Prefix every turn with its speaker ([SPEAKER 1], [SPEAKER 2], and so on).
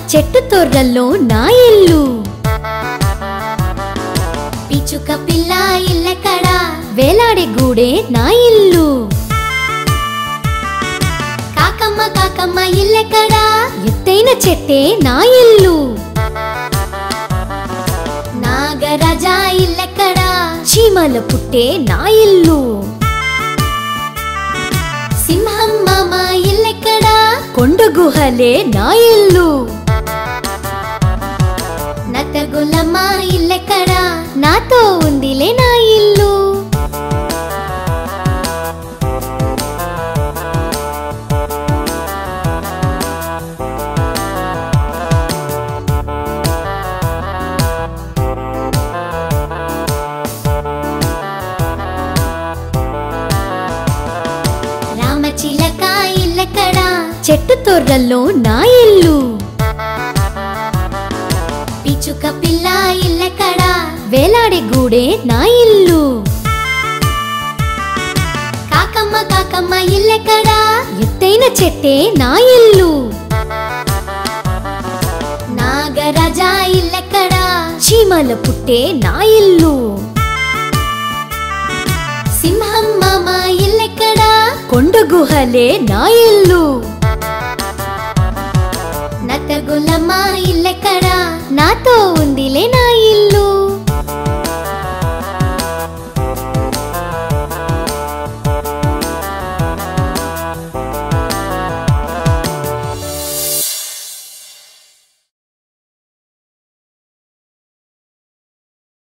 [SPEAKER 1] చెట్టు తొర్రల్లో నా ఇల్లు
[SPEAKER 2] పిచ్చుక పిల్ల ఇల్లెక్కడా
[SPEAKER 1] వేలాడే గూడే నా ఇల్లు
[SPEAKER 2] కాకమ్మ కాకమ్మ ఇల్లెక్కడా
[SPEAKER 1] ఎత్తైన చెట్టే నా ఇల్లు
[SPEAKER 2] నాగరాజా ఇల్లెక్కడా
[SPEAKER 1] చీమల పుట్టే నా ఇల్లు
[SPEAKER 2] సింహం మామ ఇల్లెక్కడా
[SPEAKER 1] కొండ గుహలే నా ఇల్లు
[SPEAKER 2] నత్తగులమ్మ ఇల్లెక్కడా
[SPEAKER 1] నాతో ఉందిలే నా ఇల్లు
[SPEAKER 2] రామచిలక ఇల్లెక్కడా
[SPEAKER 1] చెట్టు తొర్రల్లో నా ఇల్లు
[SPEAKER 2] పిచ్చుక పిల్ల ఇల్లెక్కడా
[SPEAKER 1] వేలాడే గూడే నా ఇల్లు
[SPEAKER 2] కాకమ్మ కాకమ్మ ఇల్లెక్కడా
[SPEAKER 1] ఎత్తైన చెట్టే నా ఇల్లు
[SPEAKER 2] నాగరాజా ఇల్లెక్కడా
[SPEAKER 1] చీమల పుట్టే నా ఇల్లు
[SPEAKER 2] సింహం మామ ఇల్లెక్కడా
[SPEAKER 1] కొండ గుహలే నా ఇల్లు
[SPEAKER 2] నత్తగులమ్మ ఇల్లెక్కడా
[SPEAKER 1] నాతో ఉందిలే నా ఇల్లు